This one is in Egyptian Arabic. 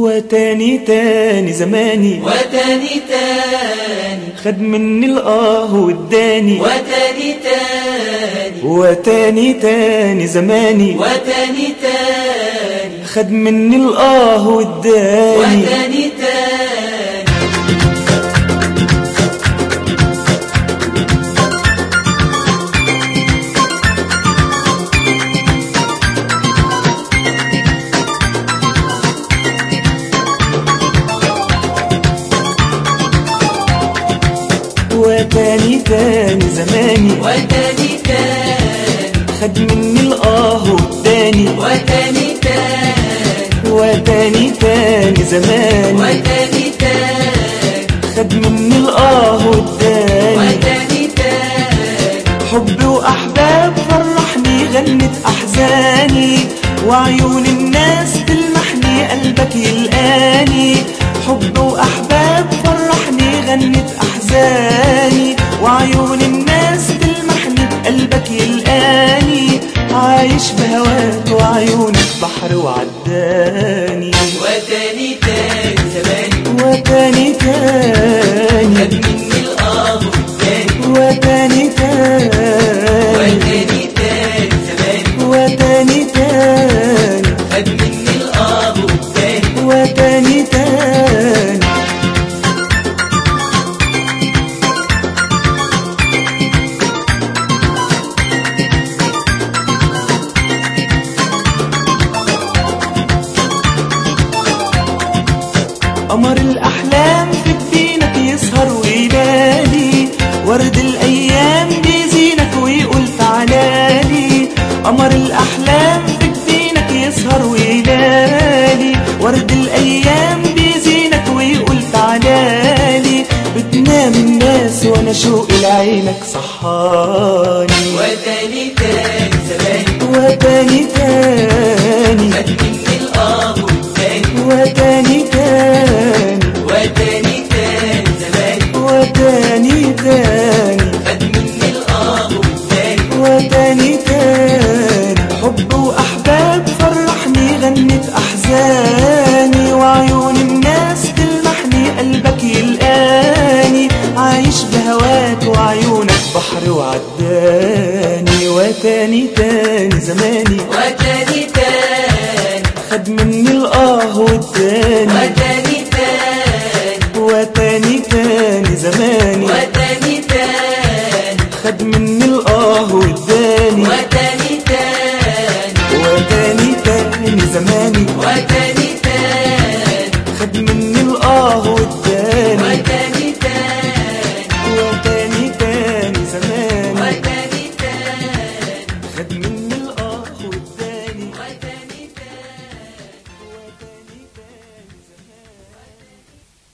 وتاني تاني زماني وتاني تاني خد مني الآه واداني وتاني تاني وتاني تاني زماني وتاني تاني خد مني الآه واداني وتاني تاني وتاني تاني زماني وتاني تاني خد مني الآه واداني وتاني تاني وتاني تاني زماني وتاني تاني خد مني الآه واداني وتاني تاني حب وأحباب فرحني غنت أحزاني وعيون الناس تلمحني قلبك يلقاني حب وأحباب فرحني غنت أحزاني وعيون الناس تلمحني بقلبك يلقاني عايش بهواك وعيونك بحر وعداني وتاني تاني زماني وتاني تاني خد مني الآه والتاني وتاني تاني وتاني تاني زماني وتاني تاني خد مني الآه والتاني وتاني تاني قمر الأحلام في جبينك يسهر وينادي ورد الأيام بيزينك ويقول تعالالي قمر الأحلام في جبينك يسهر وينادي ورد الأيام بيزينك ويقول تعالالي بتنام الناس وأنا شوقي لعينك صحاني وتاني تاني زماني وتاني تاني خد مني الآه والتاني وتاني تاني وتاني تاني زماني وتاني تاني خد مني الآه والتاني وتاني تاني حب وأحباب فرحني غنت أحزاني وعيون الناس تلمحني قلبك يلقاني عايش بهواك وعيونك بحر وعداني وتاني تاني زماني وتاني تاني خد مني الآه والتاني وتاني تاني وتاني تاني زماني وتاني تاني خد مني الآه والتاني